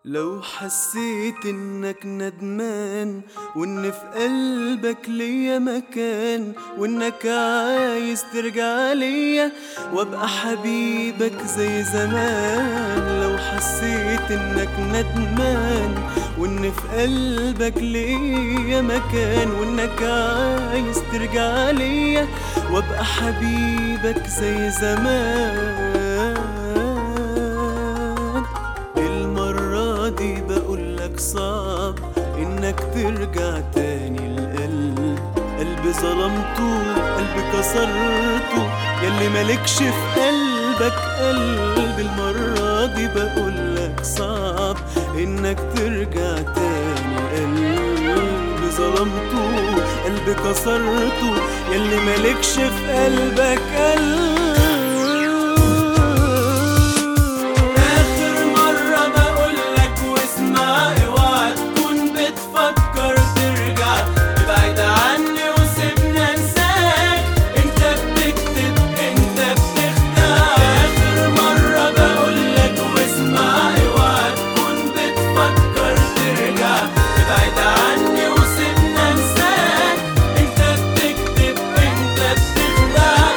لو حسيت انك ندمان وان في قلبك ليا مكان وانك عايز ترجع ليا وابقى حبيبك زي زمان لو حسيت انك ندمان وان في قلبك ليا مكان وانك عايز ترجع ليا وابقى حبيبك زي زمان المرة دي بقولك صعب انك ترجع تاني القلب قلبي ظلمته قلبي كسرته ياللي مالكش في قلبك قلب المرة دي بقولك صعب انك ترجع تاني قلبي ظلمته قلبي كسرته ياللي مالكش في قلبك قلب آخر مرة بقولك واسمع اوعى تكون بتفكر ترجع ابعد عني وسيبني انساك انت بتكتب انت بتخدع آخر مرة بقولك واسمع اوعى تكون بتفكر ترجع ابعد عني وسيبني انساك انت بتكتب انت بتخدع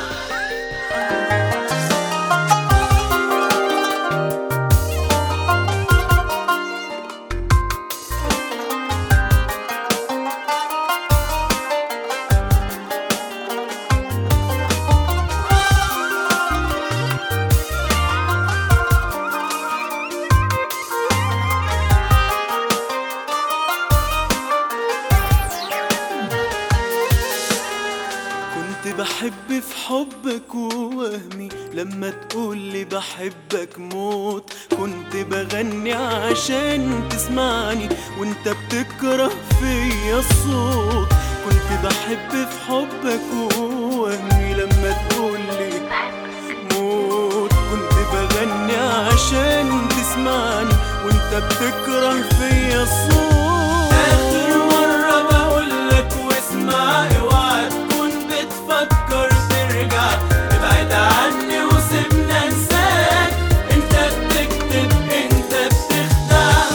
كنت بحب في حبك ووهمي لما تقولي بحبك موت كنت بغني عشان تسمعني وانت بتكره فيا الصوت كنت بحب في حبك ووهمي لما تقولي موت كنت بغني عشان تسمعني وانت بتكره فيا الصوت اخر مرة بقولك واسمع اوعى تكون بتفكر ترجع ابعد عني وسيبني انساك انت بتكتب انت بتخدع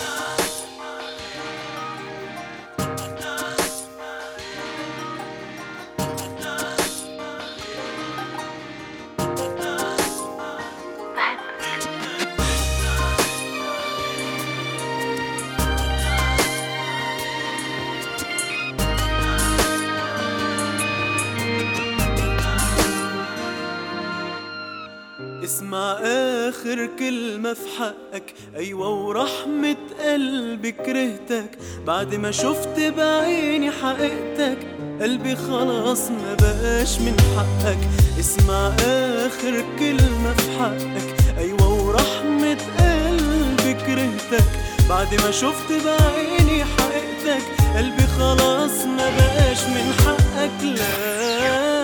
اسمع اخر كلمة في حقك ايوه ورحمة قلبي كرهتك بعد ما شفت بعيني حقيقتك قلبي خلاص ما بقاش من حقك اسمع اخر كلمة في حقك ايوه ورحمة قلبي كرهتك بعد ما شفت بعيني حقيقتك قلبي خلاص ما بقاش من حقك لا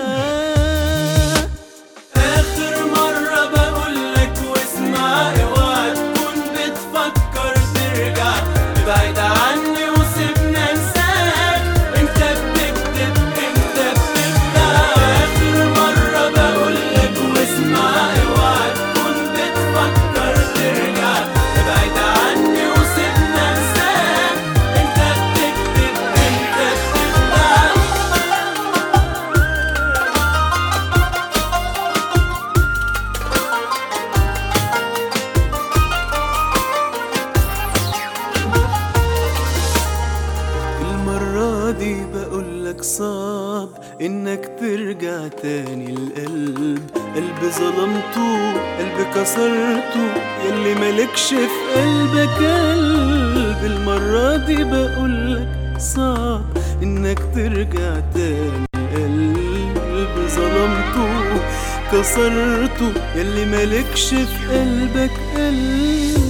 آخر مرة بقولك واسمع اوعى تكون بتفكر ترجع ابعد عني وسيبني انساك انت بتكتب انت بتخدع آخر مرة بقولك واسمع اوعى تكون بتفكر ترجع ابعد عني وسيبني انساك انت بتكتب انت بتخدع المرة دي بقولك صعب انك ترجع تاني القلب قلبي ظلمته قلبي كسرته ياللي مالكش في قلبك قلب المرة دي بقولك صعب انك ترجع تاني القلب ظلمته كسرته ياللي مالكش في قلبك قلب